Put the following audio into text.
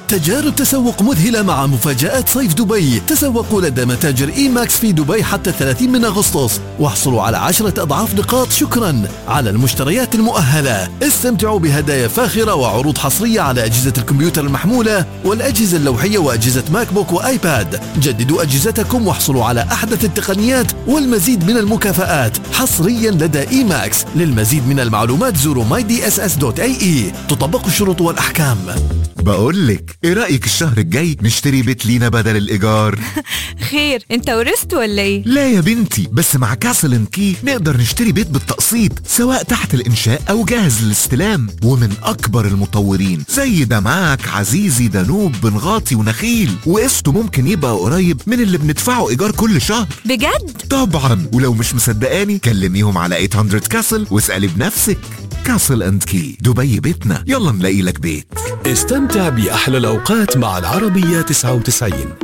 تجارب تسوق مذهلة مع مفاجآت صيف دبي تسوقوا لدى متاجر إي ماكس في دبي حتى 30 من أغسطس واحصلوا على عشرة أضعاف نقاط شكرا على المشتريات المؤهلة استمتعوا بهدايا فاخرة وعروض حصرية على أجهزة الكمبيوتر المحمولة والأجهزة اللوحية وأجهزة ماك بوك وآيباد جددوا أجهزتكم واحصلوا على أحدث التقنيات والمزيد من المكافآت حصريا لدى إي ماكس للمزيد من المعلومات زوروا mydss.ae تطبق الشروط والأحكام بقولك ايه رأيك الشهر الجاي نشتري بيت لينا بدل الإيجار؟ خير انت ورثت ولا ايه؟ لا يا بنتي بس مع كاسل ان كي نقدر نشتري بيت بالتقسيط سواء تحت الإنشاء أو جاهز للاستلام ومن أكبر المطورين زي دمعك عزيزي دانوب بنغاطي ونخيل وقسطه ممكن يبقى قريب من اللي بندفعه إيجار كل شهر بجد؟ طبعا ولو مش مصدقاني كلميهم على 800 كاسل واسألي بنفسك كاسل اند كي دبي بيتنا يلا نلاقي لك بيت استمتع بأحلى الأوقات مع العربية 99